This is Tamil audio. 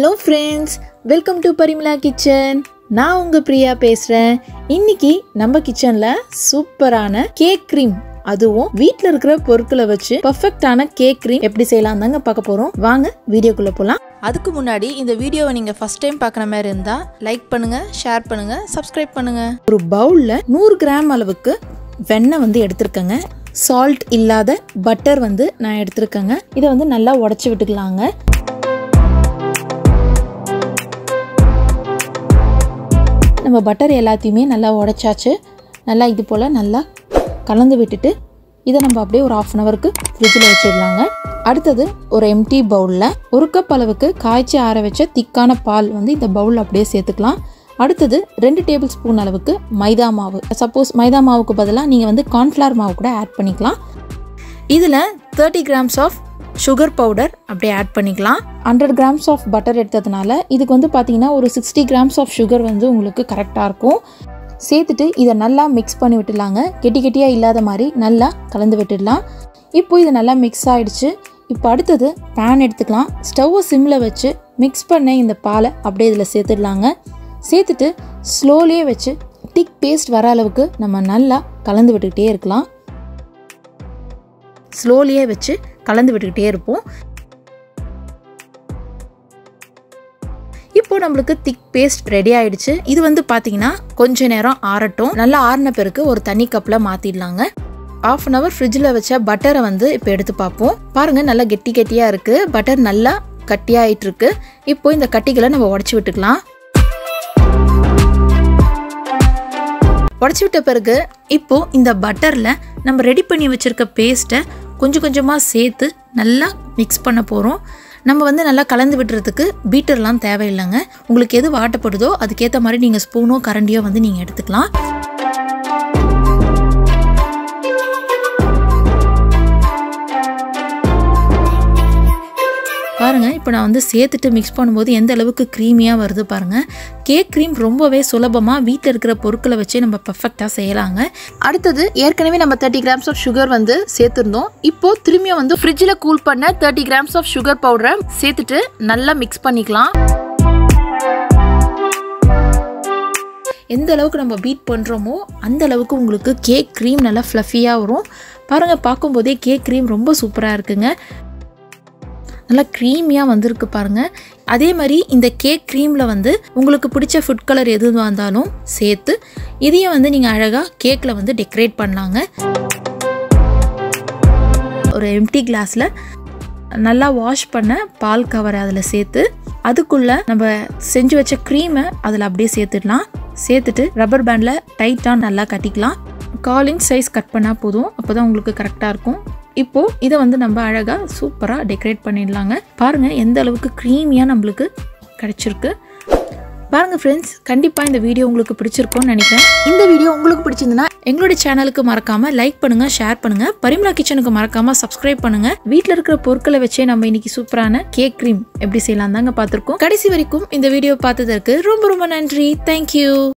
hello friends welcome to Parimala kitchen நான் உங்கள் பிரியா பேசுகிறேன் இன்னைக்கு நம்ம கிச்சனில் சூப்பரான கேக் க்ரீம் அதுவும் வீட்டில் இருக்கிற பொருட்களை வச்சு பர்ஃபெக்டான கேக் க்ரீம் எப்படி செய்யலாம் தாங்க பார்க்க போகிறோம் வாங்க வீடியோக்குள்ளே போகலாம் அதுக்கு முன்னாடி இந்த வீடியோவை நீங்கள் ஃபஸ்ட் டைம் பார்க்குற மாதிரி இருந்தால் லைக் பண்ணுங்கள் ஷேர் பண்ணுங்கள் சப்ஸ்கிரைப் பண்ணுங்கள் ஒரு பவுலில் நூறு கிராம் அளவுக்கு வெண்ணெய் வந்து எடுத்திருக்கேங்க சால்ட் இல்லாத பட்டர் வந்து நான் எடுத்திருக்கேங்க இதை வந்து நல்லா உடச்சி விட்டுக்கலாங்க நம்ம பட்டர் எல்லாத்தையுமே நல்லா உடைச்சாச்சு நல்லா இது போல் நல்லா கலந்து விட்டுட்டு இதை நம்ம அப்படியே ஒரு ஆஃப் அன் ஹவருக்கு ஃப்ரிட்ஜில் வச்சிடலாங்க அடுத்தது ஒரு எம்டி பவுலில் ஒரு கப் அளவுக்கு காய்ச்சி ஆற வச்ச திக்கான பால் வந்து இந்த பவுலில் அப்படியே சேர்த்துக்கலாம் அடுத்தது ரெண்டு டேபிள் ஸ்பூன் அளவுக்கு மைதா மாவு சப்போஸ் மைதா மாவுக்கு பதிலாக நீங்கள் வந்து கார்ன்ஃப்ளவர் மாவு கூட ஆட் பண்ணிக்கலாம் இதில் thirty grams of sugar powder அப்படியே ஆட் பண்ணிக்கலாம் ஹண்ட்ரட் கிராம்ஸ் ஆஃப் பட்டர் எடுத்ததுனால இதுக்கு வந்து பார்த்தீங்கன்னா ஒரு சிக்ஸ்டி கிராம்ஸ் ஆஃப் சுகர் வந்து உங்களுக்கு கரெக்டாக இருக்கும் சேர்த்துட்டு இதை நல்லா மிக்ஸ் பண்ணி விட்டுடலாங்க கெட்டி கெட்டியாக இல்லாத மாதிரி நல்லா கலந்து விட்டுடலாம் இப்போ இது நல்லா மிக்ஸ் ஆகிடுச்சு இப்போ அடுத்தது பேன் எடுத்துக்கலாம் ஸ்டவ்வை சிம்மில் வச்சு மிக்ஸ் பண்ண இந்த பாலை அப்படியே இதில் சேர்த்துடலாங்க சேர்த்துட்டு ஸ்லோலியே வச்சு திக் பேஸ்ட் வர அளவுக்கு நம்ம நல்லா கலந்து விட்டுக்கிட்டே இருக்கலாம் ஸ்லோலியே வச்சு கலந்து விட்டுக்கிட்டே இருப்போம் இப்போ நம்மளுக்கு திக் பேஸ்ட் ரெடி ஆயிடுச்சு இது வந்து பார்த்தீங்கன்னா கொஞ்ச நேரம் ஆறட்டும் நல்லா ஆறின பிறகு ஒரு தண்ணி கப்பில் மாற்றிடலாங்க ஆஃப் அன் ஹவர் ஃப்ரிட்ஜில் வச்ச பட்டரை வந்து இப்போ எடுத்து பார்ப்போம் பாருங்க நல்லா கெட்டி கெட்டியாக இருக்குது பட்டர் நல்லா கட்டியாயிட்டு இருக்கு இப்போ இந்த கட்டிகளை நம்ம உடச்சி விட்டுக்கலாம் உடச்சி விட்ட பிறகு இப்போ இந்த பட்டரில் நம்ம ரெடி பண்ணி வச்சுருக்க பேஸ்ட்டை கொஞ்சம் கொஞ்சமாக சேர்த்து நல்லா மிக்ஸ் பண்ண போகிறோம் நம்ம வந்து நல்லா கலந்து விடுறதுக்கு பீட்டர்லாம் தேவையில்லைங்க உங்களுக்கு எது வாட்டப்படுதோ அதுக்கேற்ற மாதிரி நீங்கள் ஸ்பூனோ கரண்டியோ வந்து நீங்கள் எடுத்துக்கலாம் பாருங்கள் இப்போ நான் வந்து சேர்த்துட்டு மிக்ஸ் பண்ணும்போது எந்த அளவுக்கு க்ரீமியாக வருது பாருங்கள் கேக் க்ரீம் ரொம்பவே சுலபமாக வீட்டில் இருக்கிற பொருட்களை வச்சு நம்ம பர்ஃபெக்டாக செய்யலாங்க அடுத்தது ஏற்கனவே நம்ம தேர்ட்டி கிராம்ஸ் ஆஃப் சுகர் வந்து சேர்த்துருந்தோம் இப்போ திரும்பியும் வந்து ஃப்ரிட்ஜில் கூல் பண்ண தேர்ட்டி கிராம்ஸ் ஆஃப் சுகர் பவுடரை சேர்த்துட்டு நல்லா மிக்ஸ் பண்ணிக்கலாம் எந்த அளவுக்கு நம்ம பீட் பண்ணுறோமோ அந்த அளவுக்கு உங்களுக்கு கேக் க்ரீம் நல்லா ஃப்ளஃபியாக வரும் பாருங்கள் பார்க்கும்போதே கேக் க்ரீம் ரொம்ப சூப்பராக இருக்குங்க நல்லா க்ரீமியாக வந்திருக்கு பாருங்கள் அதே மாதிரி இந்த கேக் க்ரீமில் வந்து உங்களுக்கு பிடிச்ச ஃபுட் கலர் எது வந்தாலும் சேர்த்து இதையும் வந்து நீங்கள் அழகாக கேக்கில் வந்து டெக்கரேட் பண்ணலாங்க ஒரு எம்டி கிளாஸில் நல்லா வாஷ் பண்ண பால் கவர் அதில் சேர்த்து அதுக்குள்ளே நம்ம செஞ்சு வச்ச க்ரீமை அதில் அப்படியே சேர்த்துடலாம் சேர்த்துட்டு ரப்பர் பேண்டில் டைட்டாக நல்லா கட்டிக்கலாம் கால் இன்ச் சைஸ் கட் பண்ணால் போதும் அப்போ தான் உங்களுக்கு கரெக்டாக இருக்கும் இப்போது இதை வந்து நம்ம அழகாக சூப்பராக டெக்கரேட் பண்ணிடலாங்க பாருங்கள் எந்த அளவுக்கு க்ரீமியாக நம்மளுக்கு கிடச்சிருக்கு பாருங்கள் ஃப்ரெண்ட்ஸ் கண்டிப்பாக இந்த வீடியோ உங்களுக்கு பிடிச்சிருக்கும்னு நினைக்கிறேன் இந்த வீடியோ உங்களுக்கு பிடிச்சிருந்துன்னா எங்களுடைய சேனலுக்கு மறக்காமல் லைக் பண்ணுங்கள் ஷேர் பண்ணுங்கள் பரிமலா கிச்சனுக்கு மறக்காமல் சப்ஸ்கிரைப் பண்ணுங்கள் வீட்டில் இருக்கிற பொருட்களை வச்சே நம்ம இன்னைக்கு சூப்பரான கேக் க்ரீம் எப்படி செய்யலாம் தாங்க பார்த்துருக்கோம் கடைசி வரைக்கும் இந்த வீடியோ பார்த்ததற்கு ரொம்ப ரொம்ப நன்றி தேங்க்யூ